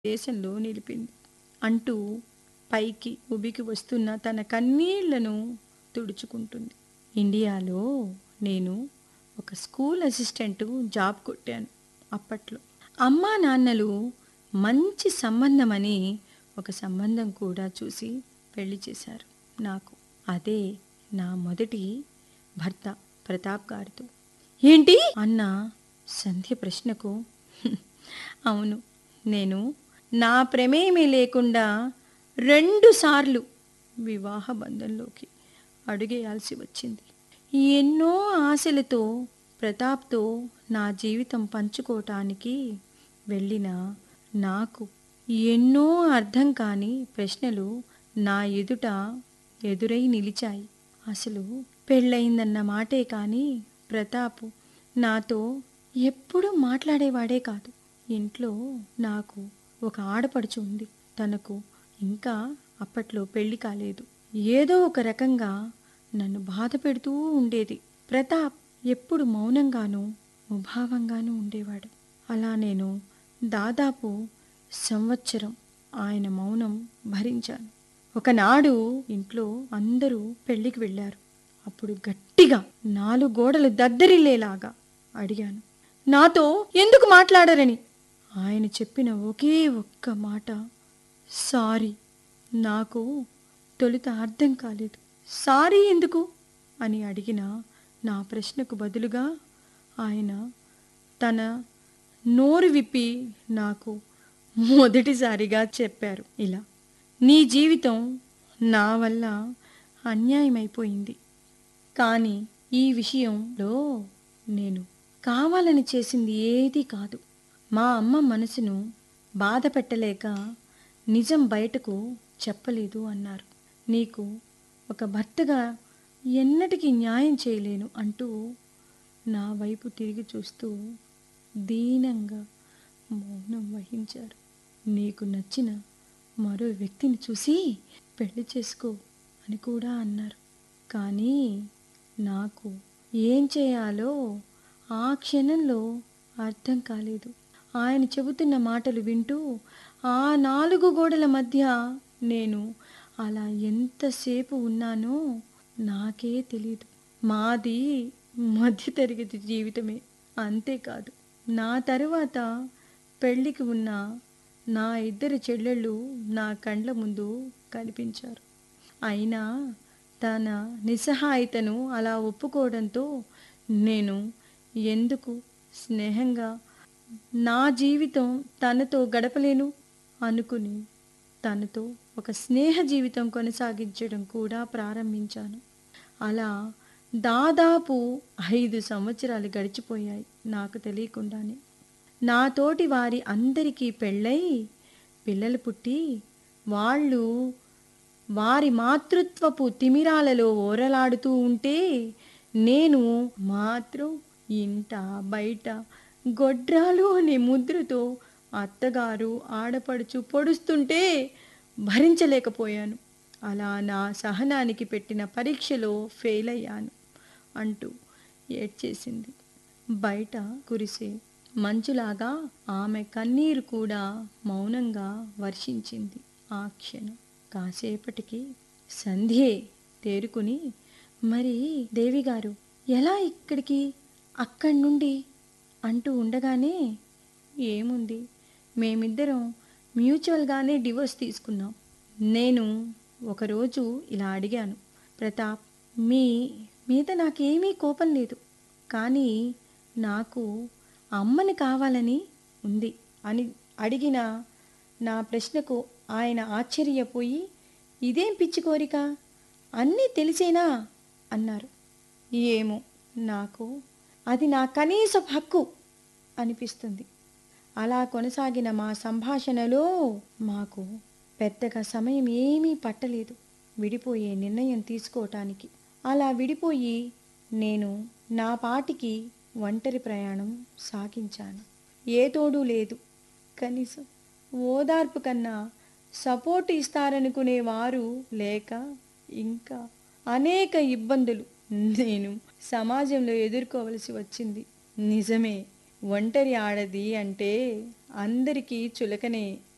దేశంలో నిలిపింది అంటూ పైకి ఉబికి వస్తున్న తన కన్నీళ్లను తుడుచుకుంటుంది ఇండియాలో నేను ఒక స్కూల్ అసిస్టెంట్ జాబ్ కొట్టాను అప్పట్లో అమ్మా నాన్నలు మంచి సంబంధమని ఒక సంబంధం కూడా చూసి పెళ్లి చేశారు నాకు అదే నా మొదటి భర్త ప్రతాప్ గారితో ఏంటి అన్న సంధ్య ప్రశ్నకు "హ్మ్, అవును నేను నా ప్రమేయమే లేకుండా రెండు సార్లు వివాహ బంధంలోకి అడుగేయాల్సి వచ్చింది ఎన్నో ఆశలతో ప్రతాప్తో నా జీవితం పంచుకోవటానికి వెళ్ళిన నాకు ఎన్నో అర్థం కాని ప్రశ్నలు నా ఎదుట ఎదురై నిలిచాయి అసలు పెళ్ళయిందన్న మాటే కానీ ప్రతాప్ నాతో ఎప్పుడూ మాట్లాడేవాడే కాదు ఇంట్లో నాకు ఒక ఆడపడుచు ఉంది తనకు ఇంకా అప్పట్లో పెళ్లి కాలేదు ఏదో ఒక రకంగా నన్ను బాధ పెడుతూ ఉండేది ప్రతాప్ ఎప్పుడు మౌనంగానూ ముభావంగానూ ఉండేవాడు అలా నేను దాదాపు సంవత్సరం ఆయన మౌనం భరించాను ఒకనాడు ఇంట్లో అందరూ పెళ్లికి వెళ్ళారు అప్పుడు గట్టిగా నాలుగు గోడలు దద్దరిల్లేలాగా అడిగాను నాతో ఎందుకు మాట్లాడరని ఆయన చెప్పిన ఒకే ఒక్క మాట సారీ నాకు తొలుత అర్థం కాలేదు సారీ ఎందుకు అని అడిగిన నా ప్రశ్నకు బదులుగా ఆయన తన నోరు విప్పి నాకు మొదటిసారిగా చెప్పారు ఇలా నీ జీవితం నా వల్ల అన్యాయమైపోయింది కానీ ఈ విషయంలో నేను కావాలని చేసింది ఏదీ కాదు మా అమ్మ మనసును బాధ పెట్టలేక నిజం బయటకు చెప్పలేదు అన్నారు నీకు ఒక భర్తగా ఎన్నటికీ న్యాయం చేయలేను అంటూ నా వైపు తిరిగి చూస్తూ దీనంగా మౌనం వహించారు నీకు నచ్చిన మరో వ్యక్తిని చూసి పెళ్లి చేసుకో అని కూడా అన్నారు కానీ నాకు ఏం చేయాలో ఆ క్షణంలో అర్థం కాలేదు ఆయన చెబుతున్న మాటలు వింటూ ఆ నాలుగు గోడల మధ్య నేను అలా ఎంతసేపు ఉన్నానో నాకే తెలియదు మాది మధ్యతరగతి జీవితమే అంతేకాదు నా తరువాత పెళ్ళికి ఉన్న నా ఇద్దరు చెల్లెళ్ళు నా కండ్ల ముందు కనిపించారు అయినా తన నిస్సహాయతను అలా ఒప్పుకోవడంతో నేను ఎందుకు స్నేహంగా నా జీవితం తనతో గడపలేను అనుకుని తనతో ఒక స్నేహ జీవితం కొనసాగించడం కూడా ప్రారంభించాను అలా దాదాపు ఐదు సంవత్సరాలు గడిచిపోయాయి నాకు తెలియకుండానే నాతోటి వారి అందరికీ పెళ్ళై పిల్లలు పుట్టి వాళ్ళు వారి మాతృత్వపు తిమిరాలలో ఓరలాడుతూ ఉంటే నేను మాత్రం ఇంట బయట గొడ్రాలు అనే ముద్రతో అత్తగారు ఆడపడుచు పొడుస్తుంటే భరించలేకపోయాను అలా నా సహనానికి పెట్టిన పరీక్షలో ఫెయిల్ అయ్యాను అంటూ ఏడ్చేసింది బయట కురిసే మంచులాగా ఆమె కన్నీరు కూడా మౌనంగా వర్షించింది ఆ క్షణం కాసేపటికి సంధ్యే తేరుకుని మరి దేవిగారు ఎలా ఇక్కడికి అక్కడి నుండి అంటూ ఉండగానే ఏముంది మేమిద్దరం మ్యూచువల్గానే డివోర్స్ తీసుకున్నాం నేను ఒకరోజు ఇలా అడిగాను ప్రతాప్ మీ మీద నాకేమీ కోపం లేదు కానీ నాకు అమ్మని కావాలని ఉంది అని అడిగిన నా ప్రశ్నకు ఆయన ఆశ్చర్యపోయి ఇదేం పిచ్చి కోరిక అన్నీ తెలిసేనా అన్నారు ఏమో నాకు అది నా కనీస హక్కు అనిపిస్తుంది అలా కొనసాగిన మా సంభాషణలో మాకు పెద్దగా సమయం ఏమీ పట్టలేదు విడిపోయే నిర్ణయం తీసుకోవటానికి అలా విడిపోయి నేను నా పాటికి ఒంటరి ప్రయాణం సాగించాను ఏ తోడు లేదు కనీసం ఓదార్పు కన్నా సపోర్ట్ ఇస్తారనుకునే వారు లేక ఇంకా అనేక ఇబ్బందులు నేను సమాజంలో ఎదుర్కోవలసి వచ్చింది నిజమే ఒంటరి ఆడది అంటే అందరికీ చులకనే